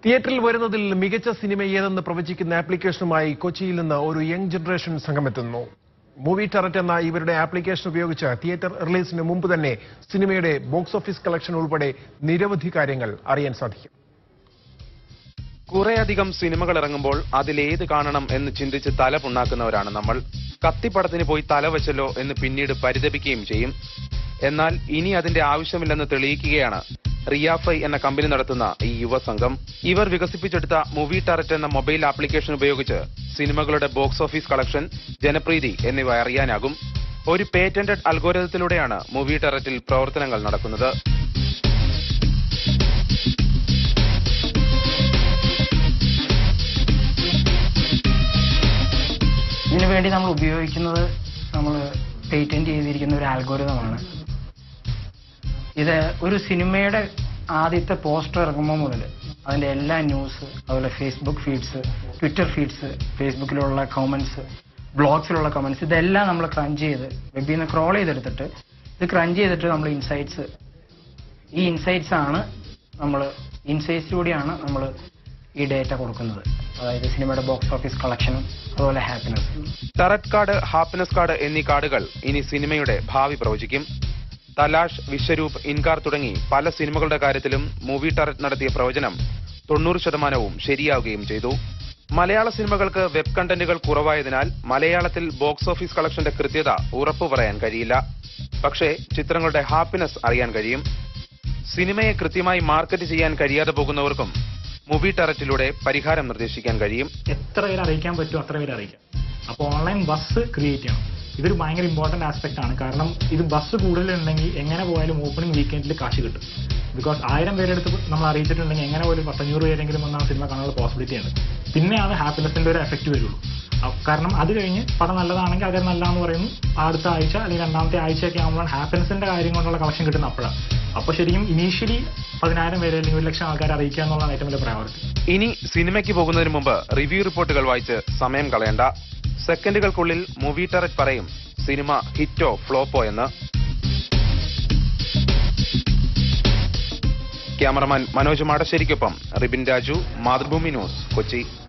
തിയേറ്ററിൽ വരുന്നതിൽ മികച്ച സിനിമ ഏതെന്ന് പ്രവചിക്കുന്ന ആപ്ലിക്കേഷനുമായി കൊച്ചിയിൽ നിന്ന് ഒരു യങ് ജനറേഷൻ സംഘമെത്തുന്നു മൂവി ടററ്റ് എന്ന ഇവരുടെ ആപ്ലിക്കേഷൻ ഉപയോഗിച്ച് തിയേറ്റർ റിലീസിന് മുമ്പ് തന്നെ സിനിമയുടെ ബോക്സ് ഓഫീസ് കളക്ഷൻ ഉൾപ്പെടെ നിരവധി കാര്യങ്ങൾ അറിയാൻ സാധിക്കും കുറേയധികം സിനിമകൾ ഇറങ്ങുമ്പോൾ അതിലേത് കാണണം എന്ന് ചിന്തിച്ച് തല പുണ്ണാക്കുന്നവരാണ് നമ്മൾ കത്തിപ്പടത്തിന് പോയി തല വെച്ചല്ലോ എന്ന് പിന്നീട് പരിതപിക്കുകയും ചെയ്യും എന്നാൽ ഇനി അതിന്റെ ആവശ്യമില്ലെന്ന് തെളിയിക്കുകയാണ് റിയാഫൈ എന്ന കമ്പനി നടത്തുന്ന ഈ യുവസംഘം ഇവർ വികസിപ്പിച്ചെടുത്ത മൂവി ടാരറ്റ് എന്ന മൊബൈൽ ആപ്ലിക്കേഷൻ ഉപയോഗിച്ച് സിനിമകളുടെ ബോക്സ് ഓഫീസ് കളക്ഷൻ ജനപ്രീതി എന്നിവ അറിയാനാകും ഒരു പേറ്റന്റഡ് അൽഗോരിതത്തിലൂടെയാണ് മൂവി ടാരറ്റിൽ പ്രവർത്തനങ്ങൾ നടക്കുന്നത് ഇതിനു വേണ്ടി നമ്മൾ ഉപയോഗിക്കുന്നത് നമ്മൾ പേറ്റന്റ് ചെയ്തിരിക്കുന്ന ഒരു ആൽഗോരിതമാണ് ഇത് ഒരു സിനിമയുടെ ആദ്യത്തെ പോസ്റ്റർ ഇറങ്ങുമ്പോൾ മുതൽ അതിന്റെ എല്ലാ ന്യൂസ് അതുപോലെ ഫേസ്ബുക്ക് ഫീഡ്സ് ട്വിറ്റർ ഫീഡ്സ് ഫേസ്ബുക്കിലുള്ള കമന്റ്സ് ബ്ലോഗ്സിലുള്ള കമന്റ്സ് ഇതെല്ലാം നമ്മൾ ക്രഞ്ച് ചെയ്ത് വെബിൽ നിന്ന് ക്രോൾ ചെയ്തെടുത്തിട്ട് ഇത് ക്രഞ്ച് ചെയ്തിട്ട് നമ്മൾ ഇൻസൈറ്റ്സ് ഈ ഇൻസൈറ്റ്സ് ആണ് നമ്മൾ ഇൻസൈറ്റ്സിലൂടെയാണ് നമ്മൾ ഈ ഡേറ്റ കൊടുക്കുന്നത് അതായത് സിനിമയുടെ ബോക്സ് ഓഫീസ് കളക്ഷനും അതുപോലെ happiness tarot card happiness card എന്നീ കാർഡുകൾ ഇനി സിനിമയുടെ ഭാവി പ്രവചിക്കും തലാഷ് വിശ്വരൂപ് ഇൻകാർ തുടങ്ങി പല സിനിമകളുടെ കാര്യത്തിലും മൂവി ടററ്റ് നടത്തിയ പ്രവചനം തൊണ്ണൂറ് ശതമാനവും ശരിയാവുകയും ചെയ്തു മലയാള സിനിമകൾക്ക് വെബ് കണ്ടന്റുകൾ കുറവായതിനാൽ മലയാളത്തിൽ ബോക്സ് ഓഫീസ് കളക്ഷന്റെ കൃത്യത ഉറപ്പു പറയാൻ കഴിയില്ല പക്ഷേ ചിത്രങ്ങളുടെ ഹാപ്പിനെസ് അറിയാൻ കഴിയും സിനിമയെ കൃത്യമായി മാർക്കറ്റ് ചെയ്യാൻ കഴിയാതെ പോകുന്നവർക്കും മൂവി ടററ്റിലൂടെ പരിഹാരം നിർദ്ദേശിക്കാൻ കഴിയും എത്ര പേര് അറിയിക്കാൻ പറ്റുമോ അത്ര പേര് അറിയിക്കാം അപ്പോൾ ഓൺലൈൻ ബസ് ക്രിയേറ്റ് ചെയ്യണം ഇതൊരു ഭയങ്കര ഇമ്പോർട്ടന്റ് ആസ്പെക്ട് ആണ് കാരണം ഇത് ബസ് കൂടുതലുണ്ടെങ്കിൽ എങ്ങനെ പോയാലും ഓപ്പണിംഗ് വീക്കെൻഡിൽ കാശ് കിട്ടും ബിക്കോസ് ആയിരം പേരെടുത്ത് നമ്മൾ അറിയിച്ചിട്ടുണ്ടെങ്കിൽ എങ്ങനെ പോലും പത്തഞ്ഞൂറ് പേരെങ്കിലും വന്ന് ആ സിനിമ കാണാനുള്ള പോസിബിലിറ്റി ഉണ്ട് പിന്നെയാണ് ഹാപ്പിനെസിന്റെ ഒരു എഫക്റ്റ് വരുള്ളൂ അ- കാരണം അത് കഴിഞ്ഞ് പടം നല്ലതാണെങ്കിൽ അത് നല്ലതാന്ന് പറയുന്നു അടുത്ത ആഴ്ച അല്ലെങ്കിൽ രണ്ടാമത്തെ ആഴ്ചയൊക്കെ ആകുമ്പോഴാണ് ഹാപ്പിനെസിന്റെ കാര്യം കൊണ്ടുള്ള കളക്ഷൻ കിട്ടുന്ന അപ്പോഴാണ് അപ്പോൾ ശരിക്കും ഇനീഷ്യലി പതിനായിരം പേര് അല്ലെങ്കിൽ ഒരു ലക്ഷം ആൾക്കാരെ അറിയിക്കുക എന്നുള്ളതാണ് ഏറ്റവും വലിയ പ്രയോറിറ്റി ഇനി സിനിമയ്ക്ക് പോകുന്നതിന് മുമ്പ് റിവ്യൂ റിപ്പോർട്ടുകൾ വായിച്ച് സമയം കളയണ്ട സെക്കൻഡുകൾക്കുള്ളിൽ മൂവി ടററ്റ് പറയും സിനിമ ഹിറ്റോ ഫ്ലോപ്പോ എന്ന് ക്യാമറമാൻ മനോജ് മാടശ്ശേരിക്കൊപ്പം റിബിൻ രാജു മാതൃഭൂമി ന്യൂസ് കൊച്ചി